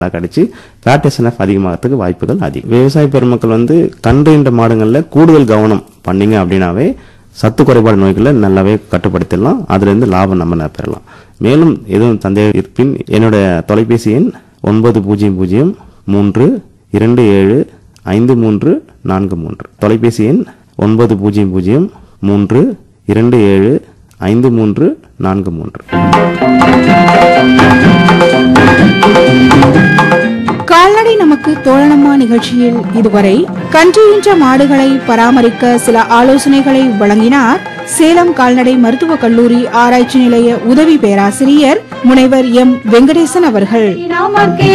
கடிச்சு fat SNF அதிகமாகிறதுக்கு வாய்ப்புகள் அதிகம் விவசாய பெருமக்கள் வந்து கன்றுன்ற மாடுகளில் கூடுதல் கவனம் பண்ணீங்க அப்படின்னாவே சத்து குறைபாடு நோய்களை நல்லாவே கட்டுப்படுத்திடலாம் அதுலேருந்து லாபம் நம்ம ந- பெறலாம் மேலும் எதுவும் சந்தேகம் இருப்பின் என்னுடைய தொலைபேசி எண் ஒன்பது பூஜ்ஜியம் பூஜ்ஜியம் மூன்று இரண்டு ஏழு ஐந்து மூன்று நான்கு மூன்று தொலைபேசி எண் ஒன்பது பூஜ்ஜியம் பூஜ்ஜியம் மூன்று இரண்டு ஏழு ஐந்து மூன்று நான்கு மூன்று கால்நடை நமக்கு தோழனமா நிகழ்ச்சியில் இதுவரை கன்றுயின்ற மாடுகளை பராமரிக்க சில ஆலோசனைகளை வழங்கினார் சேலம் கால்நடை மருத்துவக் கல்லூரி ஆராய்ச்சி நிலைய உதவி பேராசிரியர் முனைவர் எம் வெங்கடேசன் அவர்கள் நமக்கே